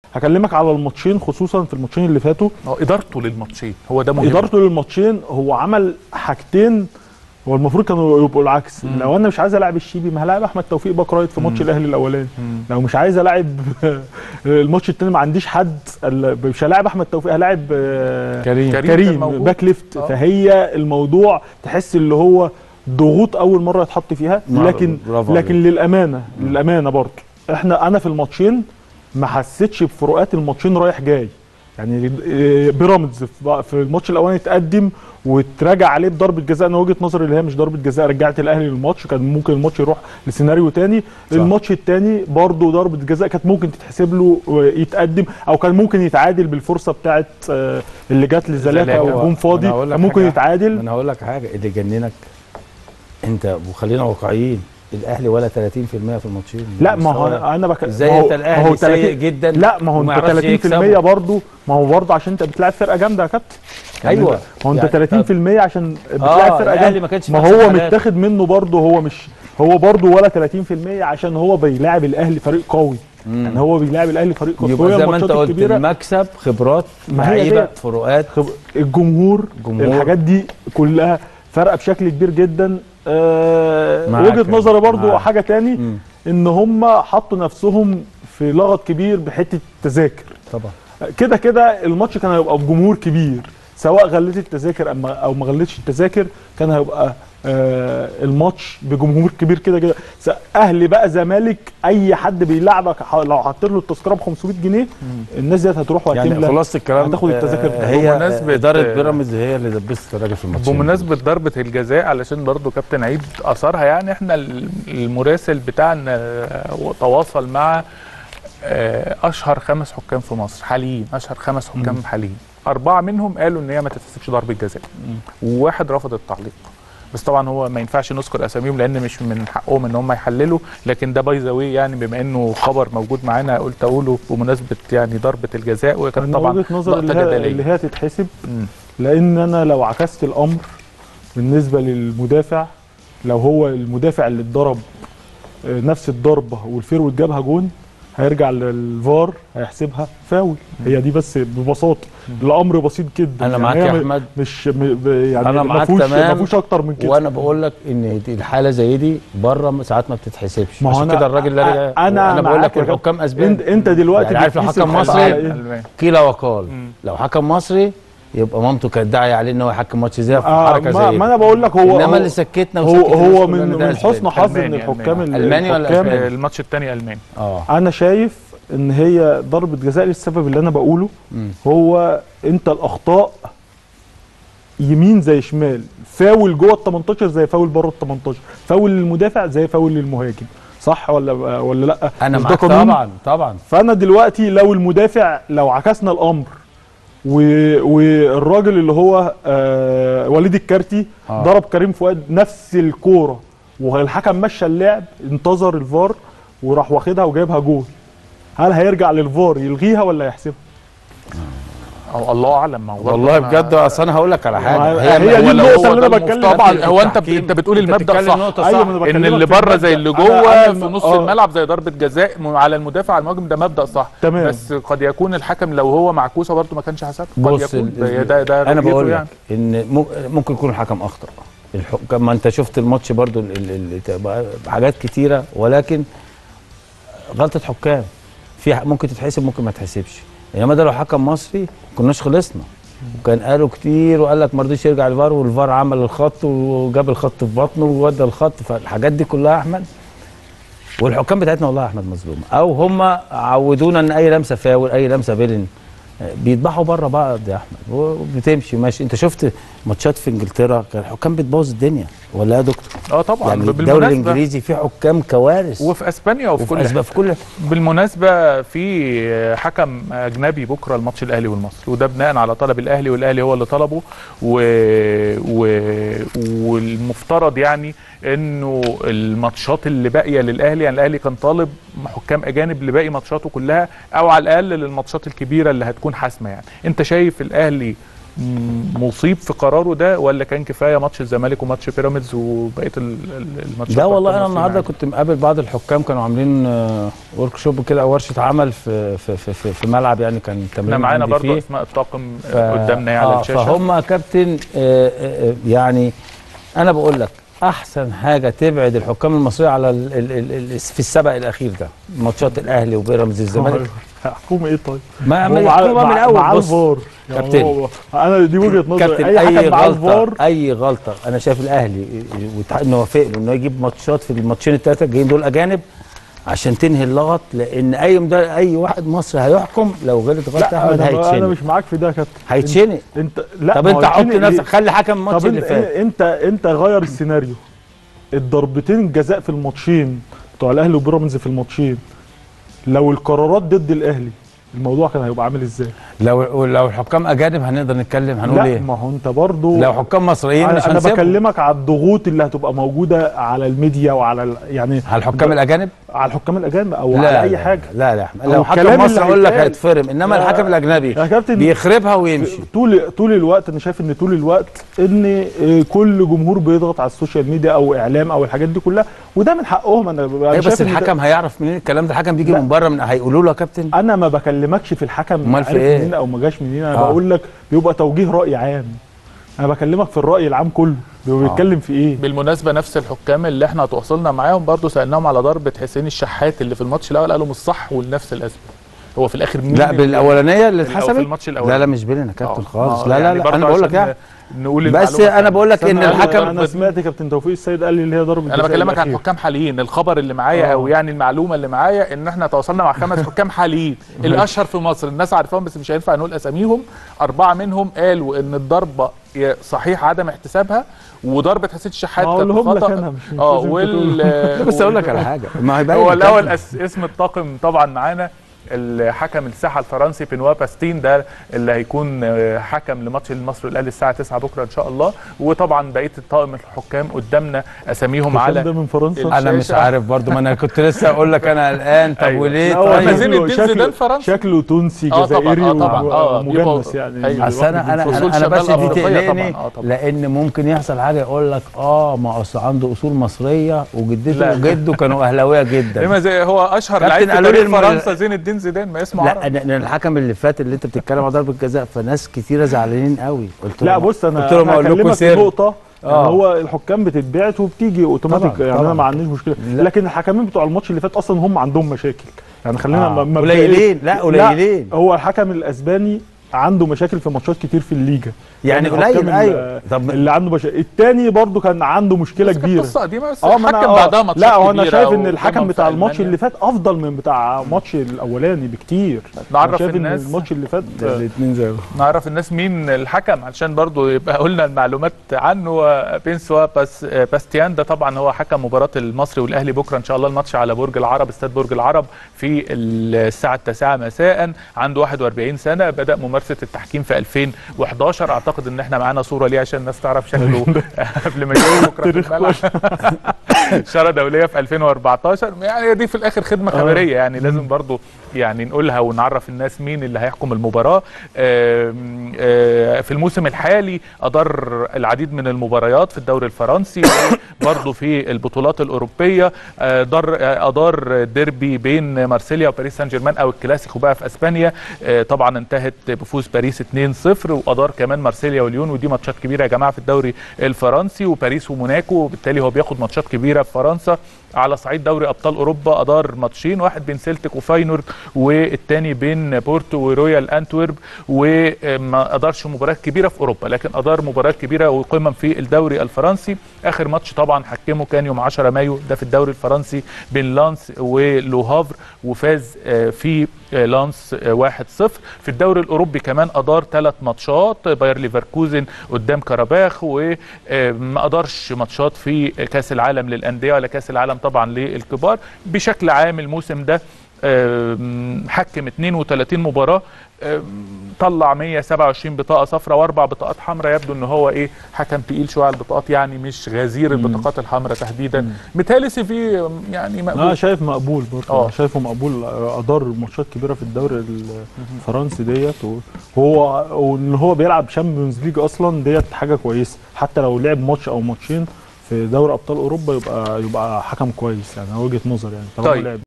هكلمك على الماتشين خصوصا في الماتشين اللي فاتوا اه ادارته للماتشين هو ده مهم ادارته للماتشين هو عمل حاجتين هو المفروض كانوا يبقوا العكس مم. لو انا مش عايز العب الشيبي ما هلاعب احمد توفيق باك رايت في ماتش مم. الاهلي الاولاني مم. لو مش عايز العب الماتش التاني ما عنديش حد ال- مش هلاعب احمد توفيق هلاعب آه، كريم كريم كان كريم موجود. باك ليفت آه. فهي الموضوع تحس اللي هو ضغوط اول مره يتحط فيها نعم، لكن برافو لكن عليك. للامانه للامانه برضه احنا انا في الماتشين ما حسيتش بفروقات الماتشين رايح جاي يعني آه، بيراميدز في في الماتش الاولاني اتقدم واتراجع عليه بضربه جزاء انا وجهه نظري اللي هي مش ضربه جزاء رجعت الاهلي للماتش كان ممكن الماتش يروح لسيناريو تاني صح. الماتش التاني برضه ضربه جزاء كانت ممكن تتحسب له ويتقدم او كان ممكن يتعادل بالفرصه بتاعت آه، اللي جات لزلاكا زلاكا. او جون فاضي أنا هقول لك كان ممكن حاجة- يتعادل انا هقول لك حاجه اللي جننك انت وخلينا واقعيين الاهلي ولا 30% في الماتشين لا ما هو مستوى- انا بك... ازاي ما هو- انت ما الاهلي هو سيء 30 جدا لا ما هو وما انت يعرفش 30% يكسبه. برضه ما هو برضه عشان انت بتلعب فرقه جامده يا كابتن يعني ايوه ما هو انت يعني 30% عشان بتلعب اه فرقه الاهلي جامده ما كانش ما في أحسن هو حالاته. متاخد منه برضه هو مش هو برضه ولا 30% عشان هو بيلاعب الاهلي فريق قوي مم. يعني هو بيلاعب الاهلي فريق قوي يبقى وهي زي ما الماتشات انت قلت الكبيرة المكسب خبرات ما هي لعيبه ديت. فروقات خب- الجمهور, جمهور. الحاجات دي كلها فرقه بشكل كبير جدا آه معاك وجهه يا نظري برضو معاك. حاجه تاني مم. ان هم حطوا نفسهم في لغط كبير بحته التذاكر طبعا كده كده الماتش كان هيبقى بجمهور كبير سواء غليت التذاكر أما او ما غليتش التذاكر كان هيبقى آه الماتش بجمهور كبير كده كده س- اهلي بقى زمالك اي حد بيلعبك ح- لو حطيت له التذكره ب 500 جنيه الناس ديت هتروح يعني وهتملى خلاص الكلام هتاخد التذاكر آه، هي بمناسبة- اداره بيراميدز هي اللي دبست الراجل في الماتش بمناسبة ضربة الجزاء علشان برضو كابتن عيد أثرها يعني احنا المراسل بتاعنا تواصل مع آه، أشهر خمس حكام في مصر حاليين أشهر خمس حكام حاليين أربعة منهم قالوا إن هي ما تتحسبش ضربة جزاء وواحد رفض التعليق بس طبعا هو ما ينفعش نذكر اساميهم لان مش من حقهم ان هم يحللوا لكن ده باي ذا واي يعني بما انه خبر موجود معانا قلت اقوله بمناسبه يعني ضربه الجزاء وكانت انا طبعا وجهه نظر اللي لقطه هي, جدليه اللي هي تتحسب مم. لان انا لو عكست الامر بالنسبه للمدافع لو هو المدافع اللي اتضرب آه، نفس الضربه والفيرود جابها جون هيرجع للفار هيحسبها فاول هي دي بس ببساطه الامر بسيط جدا انا معاك هي يا م- احمد مش م- ب- يعني أنا ما معاك فيهوش تمام. ما فيهوش اكتر من كده وانا بقول لك ان دي الحاله زي دي بره ساعات ما بتتحسبش ما هو عشان أنا- كده الراجل اللي أ- رجع أنا انا بقول معاك لك يا كابتن. الحكام اسبان انت انت دلوقتي يعني عارف لو بتقيس حكم الخطأ مصري على إيه؟ ألمان. قيل وقال مم. لو حكم مصري يبقى مامته كانت داعيه عليه ان هو يحكم ماتش زي في آه حركه ما, زي ما دي انا بقول لك هو انما هو اللي سكتنا هو, وسكت الناس هو كلها من إن ده من أسبان. حسن حظ ان ألماني، الحكام ال- ألماني ولا الحكام أسباني؟ الماتش الثاني الماني اه انا شايف ان هي ضربه جزاء للسبب اللي انا بقوله مم. هو انت الاخطاء يمين زي شمال فاول جوه ال 18 زي فاول بره ال 18 فاول للمدافع زي فاول للمهاجم صح ولا ولا لا انا مش ده معاك قانون؟ طبعا طبعا فانا دلوقتي لو المدافع لو عكسنا الامر و... والراجل اللي هو آه وليد الكارتي آه. آه. ضرب كريم فؤاد نفس الكوره والحكم مشى اللعب انتظر الفار وراح واخدها وجايبها جول هل هيرجع للفار يلغيها ولا يحسبها؟ او الله اعلم ما هو برضه والله أنا- بجد اصل انا هقول لك على حاجه ما هي دي هو لو النقطة هو اللي ده أنا بتكلم المفترض- طبعا فيها. هو انت التحكيم. انت بتقول أنت المبدا بتتكلم صح نقطة أيوة، صح. ما أنا ان بكلمك اللي في بره المبدأ. زي اللي أنا- جوه أنا- في نص آه. الملعب زي ضربه جزاء م- على المدافع على المهاجم ده مبدا صح تمام. بس قد يكون الحكم لو هو معكوسه برضه ما كانش حسبها قد بص يكون ال- ده ده, ده انا رؤيته بقول لك يعني. ان مم- ممكن يكون الحكم اخطا الحكم ما انت شفت الماتش برضو ال- ال- ال- تبقى حاجات كتيره ولكن غلطه حكام في ح- ممكن تتحسب ممكن ما تتحسبش انما ده لو حكم مصري كناش خلصنا وكان قالوا كتير وقال لك ما رضيش يرجع الفار والفار عمل الخط وجاب الخط في بطنه وودى الخط فالحاجات دي كلها يا احمد والحكام بتاعتنا والله يا احمد مظلومه او هم عودونا ان اي لمسه فاول اي لمسه بيلن بيذبحوا بره بعض يا احمد وبتمشي ماشي انت شفت ماتشات في انجلترا كان الحكام بتبوظ الدنيا ولا يا دكتور اه طبعا يعني الدوري بالمناسبه الانجليزي فيه حكام كوارث وفي اسبانيا وفي وفي كل أسباب في كل بالمناسبه في حكم اجنبي بكره الماتش الاهلي والمصري وده بناء على طلب الاهلي والاهلي هو اللي طلبه و... و... والمفترض يعني انه الماتشات اللي باقيه للاهلي يعني الاهلي كان طالب حكام اجانب لباقي ماتشاته كلها او على الاقل للماتشات الكبيره اللي هتكون حاسمه يعني انت شايف الاهلي م- مصيب في قراره ده ولا كان كفايه ماتش الزمالك وماتش بيراميدز وبقيه ال- ال- الماتشات لا والله بتاعت انا نص النهارده النهائي؟ كنت مقابل بعض الحكام كانوا عاملين ورك شوب كده او ورشه عمل في في في, في, في ملعب يعني كان تمرين احنا معانا عندي برضو فيه. اسماء الطاقم ف- قدامنا يعني على آه، الشاشه فهم يا كابتن آه، آه، آه، يعني انا بقول لك احسن حاجه تبعد الحكام المصريه على ال ال ال ال في السبق الاخير ده ماتشات الاهلي وبيراميدز الزمالك حكومه ايه طيب؟ ما هو ما مع- يحكموا بقى من مع- الاول مع بص الفار يعني كابتن. هو- انا دي وجهه نظري كابتن اي اي حكم مع غلطه الفار اي غلطه انا شايف الاهلي وتع- انه وافق له انه يجيب ماتشات في الماتشين الثلاثه الجايين دول اجانب عشان تنهي اللغط لان اي مدر... اي واحد مصري هيحكم لو غلط غلط لا احمد انا, أنا هيتشنق مش معاك في ده يا كابتن هيتشنق انت لا طب ما انت هو حط يتشنق نفسك ليه؟ خلي حكم الماتش طب اللي انت فات انت انت غير السيناريو الضربتين الجزاء في الماتشين بتوع الاهلي وبيراميدز في الماتشين لو القرارات ضد الاهلي الموضوع كان هيبقى عامل ازاي؟ لو لو الحكام اجانب هنقدر نتكلم هنقول لا ايه ما هو انت برضو لو حكام مصريين مش انا, أنا هنسيبهم بكلمك على الضغوط اللي هتبقى موجوده على الميديا وعلى ال- يعني على الحكام الاجانب على الحكام الاجانب او على اي لا حاجه لا لا احمد أو لو حكم الكلام مصري اللي اقول لك هيتقال. هيتفرم انما يا- الحكم الاجنبي يا كابتن بيخربها ويمشي طول طول الوقت انا شايف ان طول الوقت ان آه، كل جمهور بيضغط على السوشيال ميديا او اعلام او الحاجات دي كلها وده من حقهم انا أنا ايوه شايف بس إن ده- الحكم هيعرف منين الكلام ده الحكم بيجي لا. من بره من هيقولوا له يا كابتن انا ما بكلمكش في الحكم أمال في عرف إيه؟ منين او ما جاش منين انا آه. بقول لك بيبقى توجيه راي عام انا بكلمك في الراي العام كله بيبقى آه. بيتكلم في ايه بالمناسبه نفس الحكام اللي احنا تواصلنا معاهم برضو سالناهم على ضربه حسين الشحات اللي في الماتش الاول قالوا مش صح ولنفس الاسباب هو في الاخر مين لا اللي- بالاولانيه اللي الأو- في اتحسبت الماتش الاولاني لا لا مش بيننا يا كابتن آه. خالص آه، لا لا يعني لا برضو انا بقول لك عشان يعني نقول بس المعلومة انا بقول لك ان استنى، أنا- الحكم انا سمعت كابتن توفيق السيد قال لي اللي هي ضربه انا الجزاء بكلمك عن الأخير. حكام حاليين الخبر اللي معايا آه. او يعني المعلومه اللي معايا ان احنا تواصلنا مع خمس حكام حاليين الاشهر في مصر الناس عارفاهم بس مش هينفع نقول اساميهم اربعه منهم قالوا ان الضربه ي- صحيح عدم احتسابها وضربه حسين الشحات كانت هقولهم لك خطا انا مش مش اه لازم وال لا بس اقول لك على حاجه ما هيبقى هو الاول أس... اسم الطاقم طبعا معانا الحكم الساحه الفرنسي بنوا باستين ده اللي هيكون آه، حكم لماتش المصري والاهلي الساعه 9 بكره ان شاء الله وطبعا بقيه الطاقم الحكام قدامنا اساميهم على على ده من فرنسا انا مش الشاشة. عارف برضو ما انا كنت لسه اقول لك انا قلقان طب أيوة. وليه لا، هو طيب. طيب زين الدين شكله- زيدان فرنسي. شكله تونسي آه طبعاً، جزائري آه طبعاً، آه، ومجنس بيبقى- يعني أيوة. اصل انا انا فصول انا, أنا بس شمال دي أفريقيا تقلقني طبعاً، آه طبعاً. لان ممكن يحصل حاجه يقول لك اه ما اصل عنده اصول مصريه وجدته لا. وجده كانوا اهلاويه جدا لما زي هو اشهر كابتن لعيب في قالوا لي تاريخ الم- فرنسا زين الدين زيدان ما اسمه لا عربي أنا أنا الحكم اللي فات اللي انت بتتكلم على ضربه جزاء فناس كتيره زعلانين قوي قلت لا لهم- بص انا قلت لهم أنا اقول لكم هكلمك في سر نقطه يعني آه. هو الحكام بتتبعت وبتيجي اوتوماتيك طبعاً، يعني انا طبعاً. ما عنديش مشكله لا. لكن الحكمين بتوع الماتش اللي فات اصلا هم عندهم مشاكل يعني خلينا آه. م- مبدئيا- قليلين، لا، قليلين. هو الحكم الاسباني عنده مشاكل في ماتشات كتير في الليجا يعني الحكام قليل ال- ايوه طب اللي عنده مشاكل التاني برضو كان عنده مشكله بس كانت كبيره قصه قديمه بس اه ما حكم انا بعدها آه. ماتشات لا هو انا كبيرة شايف ان وكمان الحكم في بتاع الماتش ألمانيا. اللي فات افضل من بتاع ماتش الاولاني بكتير نعرف أنا شايف الناس- ان الماتش اللي فات الاثنين زي نعرف الناس مين الحكم علشان برضو يبقى قلنا المعلومات عنه بينسوا باس باستيان ده طبعا هو حكم مباراه المصري والاهلي بكره ان شاء الله الماتش على برج العرب استاد برج العرب في الساعه التاسعة مساء عنده 41 سنه بدا ممارسه التحكيم في 2011 اعتقد ان احنا معانا صوره ليه عشان الناس تعرف شكله قبل ما يجي بكره في الملعب اشاره دوليه في 2014 يعني دي في الاخر خدمه خبريه يعني لازم برضو يعني نقولها ونعرف الناس مين اللي هيحكم المباراه آم، آه، في الموسم الحالي ادار العديد من المباريات في الدوري الفرنسي برضو في البطولات الاوروبيه آه، دار آه، ادار ديربي بين مارسيليا وباريس سان جيرمان او الكلاسيكو بقى في اسبانيا آه، طبعا انتهت بفوز باريس 2-0 وادار كمان مارسيليا وليون ودي ماتشات كبيره يا جماعه في الدوري الفرنسي وباريس وموناكو وبالتالي هو بياخد ماتشات كبيره في فرنسا على صعيد دوري ابطال اوروبا ادار ماتشين واحد بين سيلتيك وفاينورد والتاني بين بورتو ورويال انتورب وما ادارش مباريات كبيره في اوروبا لكن ادار مباريات كبيره وقمم في الدوري الفرنسي اخر ماتش طبعا حكمه كان يوم 10 مايو ده في الدوري الفرنسي بين لانس ولوهافر وفاز آه، في آه، لانس آه، 1-0 في الدوري الاوروبي كمان ادار ثلاث ماتشات باير ليفركوزن قدام كاراباخ وما ادارش ماتشات في كاس العالم للانديه ولا كاس العالم طبعا للكبار بشكل عام الموسم ده آم، حكم 32 مباراه آم، طلع 127 بطاقه صفراء واربع بطاقات حمراء يبدو ان هو ايه حكم تقيل شويه على البطاقات يعني مش غزير البطاقات الحمراء تحديدا متهيألي سي في آم، يعني انا مقبول شايف مقبول برضه آه. أنا شايفه مقبول ادار ماتشات كبيره في الدوري الفرنسي ديت وهو وان هو بيلعب شامبيونز ليج اصلا ديت حاجه كويسه حتى لو لعب ماتش او ماتشين في دوري ابطال اوروبا يبقى يبقى حكم كويس يعني أنا وجهه نظر يعني طالما طيب. لعب